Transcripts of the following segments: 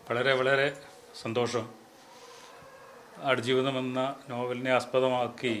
വളരെ വളരെ സന്തോഷം ആടുജീവിതം എന്ന നോവലിനെ ആസ്പദമാക്കി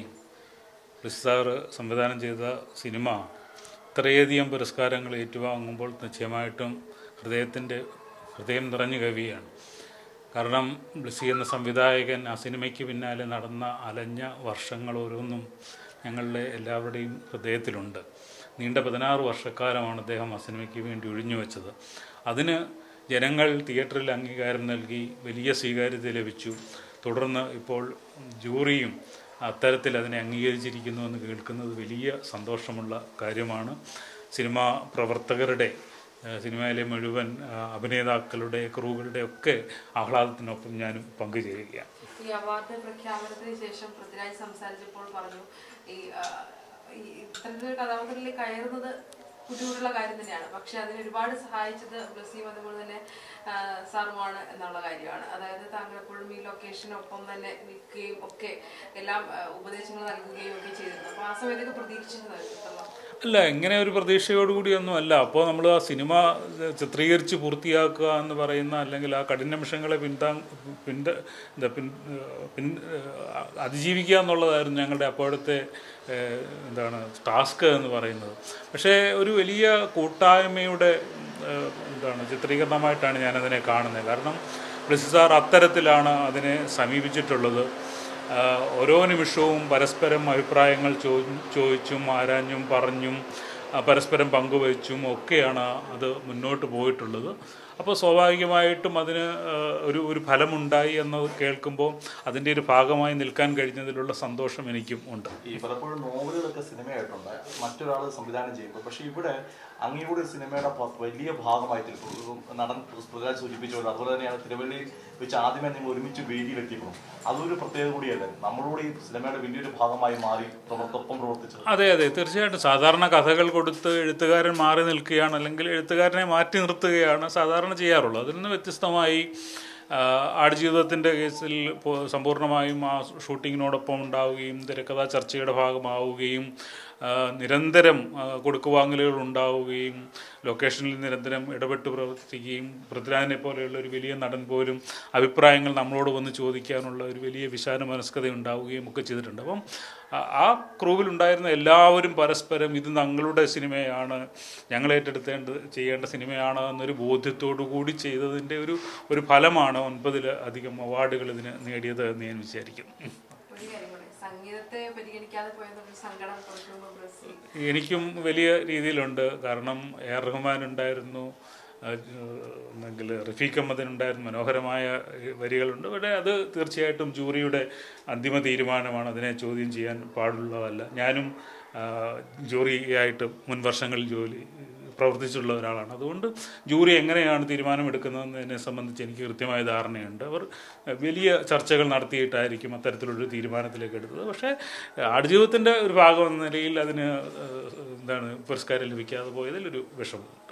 സാർ സംവിധാനം ചെയ്ത സിനിമ ഇത്രയധികം പുരസ്കാരങ്ങൾ ഏറ്റുവാങ്ങുമ്പോൾ നിശ്ചയമായിട്ടും ഹൃദയത്തിൻ്റെ ഹൃദയം നിറഞ്ഞു കവിയാണ് കാരണം ബ്ലിസി എന്ന സംവിധായകൻ ആ സിനിമയ്ക്ക് പിന്നാലെ നടന്ന അലഞ്ഞ വർഷങ്ങൾ ഓരോന്നും ഞങ്ങളുടെ എല്ലാവരുടെയും ഹൃദയത്തിലുണ്ട് നീണ്ട പതിനാറ് വർഷക്കാലമാണ് അദ്ദേഹം ആ സിനിമയ്ക്ക് വേണ്ടി ഒഴിഞ്ഞു വെച്ചത് അതിന് ജനങ്ങൾ തിയേറ്ററിൽ അംഗീകാരം നൽകി വലിയ സ്വീകാര്യത ലഭിച്ചു തുടർന്ന് ഇപ്പോൾ ജൂറിയും അത്തരത്തിൽ അതിനെ അംഗീകരിച്ചിരിക്കുന്നു എന്ന് കേൾക്കുന്നത് വലിയ സന്തോഷമുള്ള കാര്യമാണ് സിനിമാ പ്രവർത്തകരുടെ ഏഹ് സിനിമയിലെ മുഴുവൻ ആ, അഭിനേതാക്കളുടെ ക്രൂകളുടെ ഒക്കെ ആഹ്ലാദത്തിനൊപ്പം ഞാനും പങ്കുചേരുകയാണ് ഈ അവാർഡ് പ്രഖ്യാപനത്തിന് ശേഷം പൃഥ്വിരാജ് സംസാരിച്ചപ്പോൾ പറഞ്ഞു ഈ ആ, ഈ ഇത്തരത്തിലൊരു കഥാപാത്രത്തിൽ കയറുന്നത് ബുദ്ധിമുട്ടുള്ള കാര്യം തന്നെയാണ് പക്ഷെ അതിന് ഒരുപാട് സഹായിച്ചത് ബ്ലസ്സിയും അതുപോലെ തന്നെ ആ, സാറുമാണ് എന്നുള്ള കാര്യമാണ് അതായത് താങ്കൾ എപ്പോഴും ഈ ലൊക്കേഷനൊപ്പം തന്നെ നിൽക്കുകയും ഒക്കെ എല്ലാം ആ, ഉപദേശങ്ങൾ നൽകുകയും ഒക്കെ ചെയ്തിരുന്നു അപ്പൊ ആ സമയത്തൊക്കെ പ്രതീക്ഷിച്ചിരുന്നു എത്രത്തോളം അല്ല ഇങ്ങനെ ഒരു പ്രതീക്ഷയോടുകൂടിയൊന്നും അല്ല അപ്പോൾ നമ്മൾ ആ സിനിമ ചിത്രീകരിച്ച് പൂർത്തിയാക്കുക എന്ന് പറയുന്ന അല്ലെങ്കിൽ ആ കഠിന നിമിഷങ്ങളെ പിന്താ പിന്ത എന്താ പിൻ പിൻ അതിജീവിക്കുക എന്നുള്ളതായിരുന്നു ഞങ്ങളുടെ അപ്പോഴത്തെ ഏഹ്, എന്താണ് ടാസ്ക് എന്ന് പറയുന്നത് പക്ഷേ ഒരു വലിയ കൂട്ടായ്മയുടെ ഏഹ്, എന്താണ് ചിത്രീകരണമായിട്ടാണ് ഞാനതിനെ കാണുന്നത് കാരണം ബ്ലിസ് സാർ അത്തരത്തിലാണ് അതിനെ സമീപിച്ചിട്ടുള്ളത് ആഹ് ഓരോ നിമിഷവും പരസ്പരം അഭിപ്രായങ്ങൾ ചോ ചോദിച്ചും ആരാഞ്ഞും പറഞ്ഞും ആ, പരസ്പരം പങ്കുവച്ചും ഒക്കെയാണ് അത് മുന്നോട്ട് പോയിട്ടുള്ളത് അപ്പോൾ സ്വാഭാവികമായിട്ടും അതിന് ആഹ് ഒരു ഒരു ഫലമുണ്ടായി എന്ന് കേൾക്കുമ്പോൾ അതിൻ്റെ ഒരു ഭാഗമായി നിൽക്കാൻ കഴിഞ്ഞതിലുള്ള സന്തോഷം എനിക്കും ഉണ്ട് ഈ പലപ്പോഴും നോവലുകളൊക്കെ സിനിമയായിട്ടുണ്ട് മറ്റൊരാൾ സംവിധാനം ചെയ്യുമ്പോൾ പക്ഷേ ഇവിടെ അങ്ങയുടെ സിനിമയുടെ പ- വലിയ ഭാഗമായിട്ട് ഇപ്പോൾ നടൻ പൃഥ്വിരാജ് സൂചിപ്പിച്ച പോലെ അതുപോലെ തന്നെയാണ് തിരുവല്ലയിൽ വെച്ച് ആദ്യമേ നിങ്ങൾ ഒരുമിച്ച് വേദിയിലെത്തിക്കണം അതൊരു പ്രത്യേകത കൂടിയല്ലേ നമ്മളോട് ഈ സിനിമയുടെ വലിയൊരു ഭാഗമായി മാറി പ്രവർത്തപ്പം പ്രവർത്തിച്ചത് അതെ അതെ തീർച്ചയായിട്ടും സാധാരണ കഥകൾ കൊടുത്ത് എഴുത്തുകാരൻ മാറി നിൽക്കുകയാണ് അല്ലെങ്കിൽ എഴുത്തുകാരനെ മാറ്റി നിർത്തുകയാണ് സാധാരണ ചെയ്യാറുള്ളത് അതിൽ നിന്ന് വ്യത്യസ്തമായി ആ, ആടുജീവിതത്തിൻ്റെ കേസിൽ പോ- സമ്പൂർണ്ണമായും ആ ഷൂട്ടിങ്ങിനോടൊപ്പം ഉണ്ടാവുകയും തിരക്കഥാ ചർച്ചയുടെ ഭാഗമാവുകയും ആ, നിരന്തരം ആ, കൊടുക്കുവാങ്ങലുകൾ ഉണ്ടാവുകയും ലൊക്കേഷനിൽ നിരന്തരം ഇടപെട്ട് പ്രവർത്തിക്കുകയും പൃഥ്വിരാജിനെ പോലെയുള്ള ഒരു വലിയ നടൻ പോലും അഭിപ്രായങ്ങൾ നമ്മളോട് വന്ന് ചോദിക്കാനുള്ള ഒരു വലിയ വിശാല മനസ്കത ഉണ്ടാവുകയും ഒക്കെ ചെയ്തിട്ടുണ്ട് അപ്പം ആ- ആ ക്രൂവിലുണ്ടായിരുന്ന എല്ലാവരും പരസ്പരം ഇത് ഞങ്ങളുടെ സിനിമയാണ് ഞങ്ങൾ ഏറ്റെടുത്തേണ്ടത് ചെയ്യേണ്ട സിനിമയാണ് എന്നൊരു ബോധ്യത്തോടു കൂടി ചെയ്തതിൻ്റെ ഒരു ഒരു ഫലമാണ് ഒൻപതിൽ അധികം അവാർഡുകൾ ഇതിന് നേടിയത് എന്ന് ഞാൻ വിചാരിക്കുന്നു ഒരു കാര്യം കൂടെ സംഗീതത്തെ പരിഗണിക്കാതെ പോയതൊരു സങ്കടം കൊടുക്കുമ്പോൾ ബ്ലസ്സി എനിക്കും വലിയ രീതിയിലുണ്ട് കാരണം എ ആർ റഹ്മാൻ ഉണ്ടായിരുന്നു എന്നെങ്കിൽ റഫീഖ് അഹമ്മദിനുണ്ടായിരുന്നു മനോഹരമായ വരികളുണ്ട് പക്ഷേ അത് തീർച്ചയായിട്ടും ജൂറിയുടെ അന്തിമ തീരുമാനമാണ് അതിനെ ചോദ്യം ചെയ്യാൻ പാടുള്ളതല്ല ഞാനും ആ, ജൂറിയായിട്ട് മുൻ വർഷങ്ങളിൽ ജോലി പ്രവർത്തിച്ചിട്ടുള്ള ഒരാളാണ് അതുകൊണ്ട് ജൂറി എങ്ങനെയാണ് തീരുമാനമെടുക്കുന്നതെന്നതിനെ സംബന്ധിച്ച് എനിക്ക് കൃത്യമായ ധാരണയുണ്ട് അവർ വലിയ ചർച്ചകൾ നടത്തിയിട്ടായിരിക്കും അത്തരത്തിലൊരു തീരുമാനത്തിലേക്ക് എടുത്തത് പക്ഷേ ആടുജീവിതത്തിൻ്റെ ഒരു ഭാഗം എന്ന നിലയിൽ അതിന് ഏഹ്, എന്താണ് പുരസ്കാരം ലഭിക്കാതെ പോയതിൽ ഒരു വിഷമം